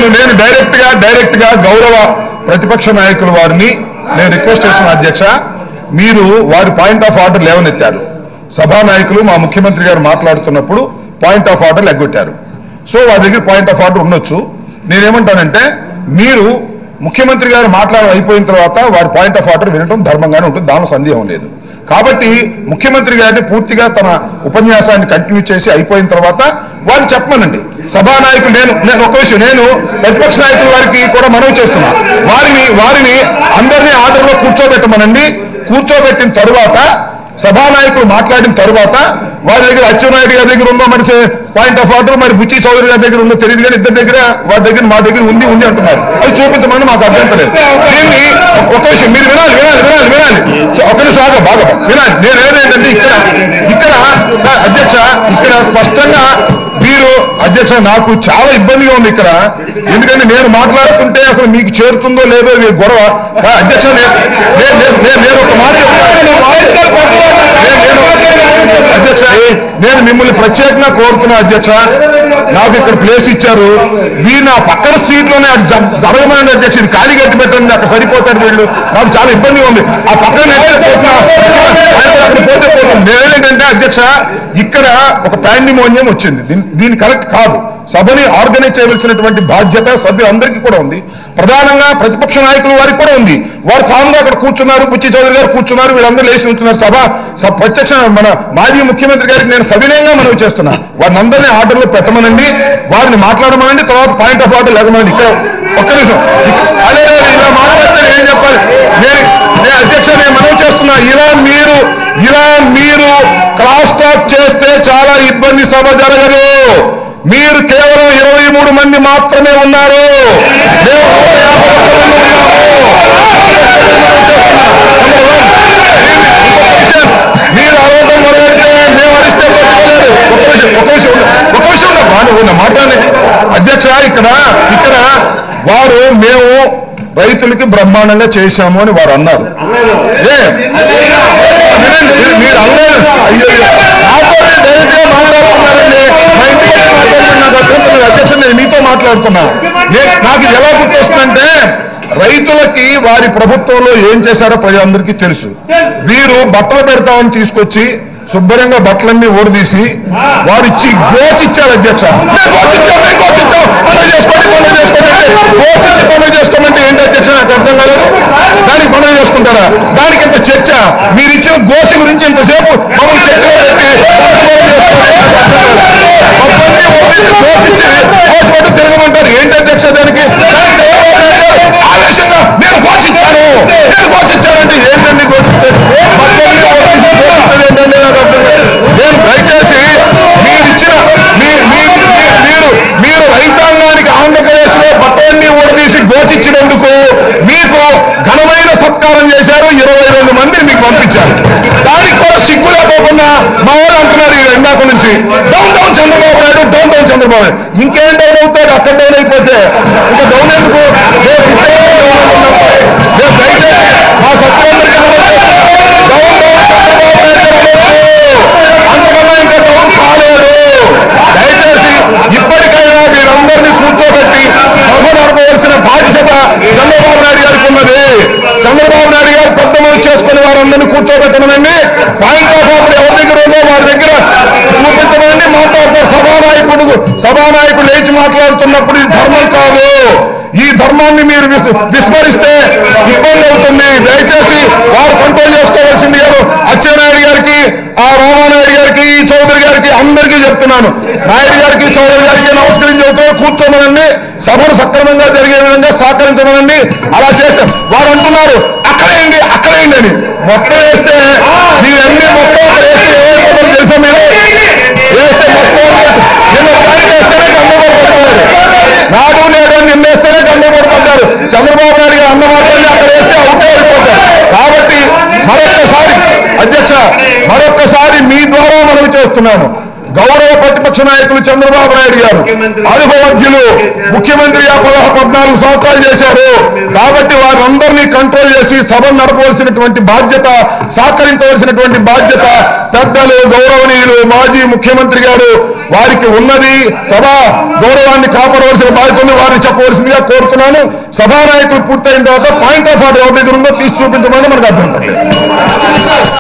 నేను డైరెక్ట్ గా డైరెక్ట్ గా గౌరవ ప్రతిపక్ష నాయకుల వారిని నేను రిక్వెస్ట్ చేస్తున్నా అధ్యక్ష మీరు వారి పాయింట్ ఆఫ్ ఆర్డర్ లేవనెత్తారు సభా నాయకులు మా ముఖ్యమంత్రి గారు మాట్లాడుతున్నప్పుడు పాయింట్ ఆఫ్ ఆర్డర్ ఎగ్గొట్టారు సో వారి దగ్గర పాయింట్ ఆఫ్ ఆర్డర్ ఉండొచ్చు నేనేమంటానంటే మీరు ముఖ్యమంత్రి గారు మాట్లాడ అయిపోయిన తర్వాత వారి పాయింట్ ఆఫ్ ఆర్డర్ వినడం ధర్మంగానే ఉంటుంది దానిలో సందేహం లేదు కాబట్టి ముఖ్యమంత్రి గారిని పూర్తిగా తన ఉపన్యాసాన్ని కంటిన్యూ చేసి అయిపోయిన తర్వాత వారిని చెప్పమనండి సభానాయకులు నేను నేను ఒక విషయం నేను ప్రతిపక్ష నాయకుల వారికి కూడా మనవి చేస్తున్నా వారిని వారిని అందరినీ ఆర్డర్లో కూర్చోబెట్టమనండి కూర్చోబెట్టిన తరువాత సభానాయకులు మాట్లాడిన తరువాత వారి దగ్గర అచ్చెన్నాయుడు గారి దగ్గర ఉందో మరి పాయింట్ ఆఫ్ ఆర్డర్ మరి బుచ్చి చౌదరి గారి దగ్గర ఉందో తెలియదు కానీ ఇద్దరి దగ్గర వారి దగ్గర మా దగ్గర ఉంది ఉంది అంటున్నారు అది చూపించమని మాకు అభ్యంతరం లేదు దీన్ని ఒక విషయం మీరు వినాలి వినాలి వినాలి వినాలి ఒక నిమిషం ఆగా బాగా వినాలి నేను ఏదేంటంటే ఇక్కడ ఇక్కడ సార్ అధ్యక్ష ఇక్కడ స్పష్టంగా మీరు అధ్యక్ష నాకు చాలా ఇబ్బందిగా ఉంది ఇక్కడ ఎందుకంటే నేను మాట్లాడుతుంటే అసలు మీకు చేరుతుందో లేదో ఇది గొడవ ఆ, అధ్యక్ష నేను నేను- నేను- నేను- నేను ఒక మాట చెప్తాను. నేను- నేను- అధ్యక్ష నేను మిమ్మల్ని ప్రత్యేకంగా కోరుతున్నా అధ్యక్ష నాకు ఇక్కడ ప్లేస్ ఇచ్చారు వీరు నా పక్కన సీట్లోనే అది జ- జరగమని అధ్యక్ష ఇది ఖాళీ కట్టి పెట్టండి అక్కడ సరిపోతారు వీళ్ళు నాకు చాలా ఇబ్బందిగా ఉంది ఆ పక్కన నెట్టే పోతున్నా ఆయన కూడా అక్కడ పోతే పోతుంది నేనేంటంటే అధ్యక్ష ఇక్కడ ఒక పాండిమోనియం వచ్చింది దీని- దీని కరెక్ట్ కాదు సభని ఆర్గనైజ్ చేయవలసినటువంటి బాధ్యత సభ్యులందరికీ కూడా ఉంది ప్రధానంగా ప్రతిపక్ష నాయకుల వారికి కూడా ఉంది వారు కాముగా అక్కడ కూర్చున్నారు బుచ్చి చౌదరి గారు కూర్చున్నారు వీళ్ళందరూ లేచి ఉంటున్నారు సభ స- ప్రత్యక్ష మన మాజీ ముఖ్యమంత్రి గారికి నేను సవినయంగా మనవి చేస్తున్నా వారిని అందరినీ ఆర్డర్లో పెట్టమనండి వారిని మాట్లాడమనండి తర్వాత పాయింట్ ఆఫ్ ఆర్డర్ లేకమనండి ఇక్కడ ఒక్క నిమిషం ఇక- అదే లేదు, ఇలా మాట్లాడితే నేను ఏం చెప్పాలి నేను నేను అధ్యక్ష నేను మనవి చేస్తున్నా ఇలా మీరు ఇలా మీరు క్రాస్ టాక్ చేస్తే చాలా ఇబ్బంది సభ జరగదు మీరు కేవలం ఇరవై మూడు మంది మాత్రమే ఉన్నారు మేము నూట యాభై ఒక్క మంది ఉన్నాము. మీరు అరవడం మొదలెడితే మేము అరిస్తే పట్టుకోలేదు ఒక విషయం ఒక విషయం ఉండు. ఒక విషయం ఉండు. బాగా ఉన్న మాట్లాడి అధ్యక్ష ఇక్కడ ఇక్కడ వారు మేము రైతులకి బ్రహ్మాండంగా చేశాము అని వారు అన్నారు ఏ వినండి, మీరు- మీరు అనలేదు అయ్యో నాతో డైరెక్ట్ గా మాట్లాడుతున్నారండి మా ఇంటికి వచ్చి మాట్లాడుతున్నా నాకు అభ్యంతరం లేదు. అధ్యక్ష నేను మీతో మాట్లాడుతున్నా ఏ- నాకు ఇది ఎలా గుర్తొస్తుందంటే రైతులకి వారి ప్రభుత్వంలో ఏం చేశారో ప్రజలందరికీ తెలుసు వీరు బట్టలు పెడతామని తీసుకొచ్చి శుభ్రంగా బట్టలన్నీ ఓడదీసి వారు ఇచ్చి గోచిచ్చారు అధ్యక్ష మేము గోచిచ్చాం మేము గోచిచ్చాం పనులు చేసుకోండి పనులు చేసుకోండి అంటే గోచిచ్చి పనులు చేసుకోమంటే ఏంటి అధ్యక్ష నాకు అర్థం కాలేదు దానికి పనులు చేసుకుంటారా దానికి ఇంత చర్చ మీరు ఇచ్చిన గోసి గురించి ఇంతసేపు మమ్మల్ని చర్చలో పెట్టి మొత్తాన్ని ఓడించి గోచిచ్చి గోచిపట్టు తిరగమంటారు ఏంటి అధ్యక్ష దానికి దానికి చంద్రబాబు నాయుడు గారు ఆవేశంగా నేను గోచిచ్చాను నేను గోచిచ్చానంటే ఏంటండి గోచిచ్చాను మొత్తాన్ని ఓడించి గోచిచ్చేది ఏంటండి నాకు అర్థం కాదు. నేను దయచేసి మీరు ఇచ్చిన మీ- మీ- మీ- మీరు మీరు రైతాంగానికి ఆంధ్రప్రదేశ్ లో బట్టలన్నీ ఊడదీసి గోచిచ్చినందుకు మీకు ఘనమైన సత్కారం చేశారు ఇరవై రెండు మందిని మీకు పంపించారు దానికి కూడా సిగ్గు లేకోకుండా మా వాళ్ళు అంటున్నారు ఈ ఇందాక నుంచి down down Chandrababu Naidu down down Chandrababu Naidu ఇంకేం డౌన్ అవుతాడు అక్కడ డౌన్ అయిపోతే ఇంకా డౌన్ ఎందుకు రేపు ఇంకేం డౌన్ అవుతుందప్ప. రేపు దయచేసి మా సత్యాలందరికీ డౌన్ డౌన్ చంద్రబాబు నాయుడు అనొద్దు. అంతకన్నా ఇంకా డౌన్ కాలేడు దయచేసి ఇప్పటికైనా మీరందరినీ కూర్చోబెట్టి సభ నడపవలసిన బాధ్యత చంద్రబాబు నాయుడు గారికి ఉన్నది చంద్రబాబు నాయుడు గారు పెద్ద మనసు చేసుకుని వారందరినీ కూర్చోబెట్టమనండి పాయింట్ ఆఫ్ ఆర్డర్ ఎవరి దగ్గర ఉందో వారి దగ్గర చూపించమనండి మాట్లాడతారు సభానాయకుడు సభానాయకుడు లేచి మాట్లాడుతున్నప్పుడు ఇది ధర్మం కాదు ఈ ధర్మాన్ని మీరు విస్- విస్మరిస్తే ఇబ్బంది అవుతుంది దయచేసి వారు కంట్రోల్ చేసుకోవాల్సింది గారు అచ్చెన్నాయుడు గారికి ఆ రామానాయుడు గారికి ఈ చౌదరి గారికి అందరికీ చెప్తున్నాను నాయుడు గారికి చౌదరి గారికి నమస్కరించి చెబుతూ కూర్చోమనండి సభను సక్రమంగా జరిగే విధంగా సహకరించమనండి అలా చేస్తే వారు అంటున్నారు అక్కడేయండి అక్కడేయండి అని మొత్తం వేస్తే మీవన్నీ మొత్తం అక్కడ వేస్తే ఏమైపోతుందో తెలుసా మీరు వేస్తే మొత్తం నిన్న దానికి వేస్తేనే గందరగోళ పడిపోయారు నాడు నేడు అని నిన్నేస్తేనే గందరగోళ పడ్డారు చంద్రబాబు నాయుడు గారు అన్న మాటల్ని అక్కడ వేస్తే అవుటే అయిపోతారు కాబట్టి మరొక్కసారి అధ్యక్ష మరొక్కసారి మీ ద్వారా మనవి చేస్తున్నాను గౌరవ ప్రతిపక్ష ప్రతిపక్ష నాయకులు చంద్రబాబు నాయుడు గారు అనుభవజ్ఞులు ముఖ్యమంత్రిగా పదహారు పద్నాలుగు సంవత్సరాలు చేశారు కాబట్టి వారందరినీ కంట్రోల్ చేసి సభను నడపవలసినటువంటి బాధ్యత సహకరించవలసినటువంటి బాధ్యత పెద్దలు గౌరవనీయులు మాజీ ముఖ్యమంత్రి గారు వారికి ఉన్నది సభ గౌరవాన్ని కాపాడవలసిన బాధ్యత ఉంది వారిని చెప్పవలసిందిగా కోరుతున్నాను సభానాయకులు పూర్తయిన తర్వాత పాయింట్ ఆఫ్ ఆర్డర్ ఎవరి దగ్గర ఉందో తీసి చూపించమని మనకు అభ్యంతరం లేదు